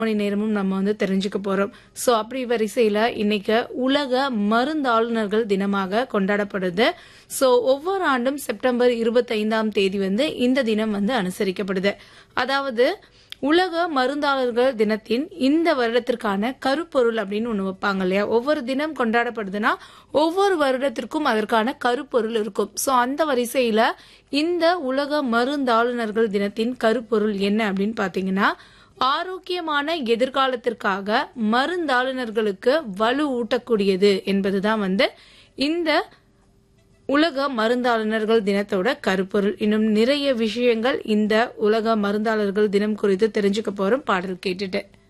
மணி நேரமும் நம்ம வந்து தெரிஞ்சுக்க போறோம் ஸோ அப்படி வரிசையில இன்னைக்கு உலக மருந்தாளுநர்கள் தினமாக கொண்டாடப்படுது ஸோ ஒவ்வொரு ஆண்டும் செப்டம்பர் இருபத்தைந்தாம் தேதி வந்து இந்த தினம் வந்து அனுசரிக்கப்படுது அதாவது உலக மருந்தாளர்கள் தினத்தின் இந்த வருடத்திற்கான கருப்பொருள் அப்படின்னு ஒன்று வைப்பாங்க இல்லையா ஒவ்வொரு தினம் கொண்டாடப்படுதுன்னா ஒவ்வொரு வருடத்திற்கும் அதற்கான கருப்பொருள் இருக்கும் ஸோ அந்த வரிசையில இந்த உலக மருந்தாளுநர்கள் தினத்தின் கருப்பொருள் என்ன அப்படின்னு பார்த்தீங்கன்னா ஆரோக்கியமான எதிர்காலத்திற்காக மருந்தாளுநர்களுக்கு வலு ஊட்டக்கூடியது என்பதுதான் வந்து இந்த உலக மருந்தாளுநர்கள் தினத்தோட கருப்பொருள் இன்னும் நிறைய விஷயங்கள் இந்த உலக மருந்தாளர்கள் தினம் குறித்து தெரிஞ்சுக்க போறோம் பாடல் கேட்டுட்டு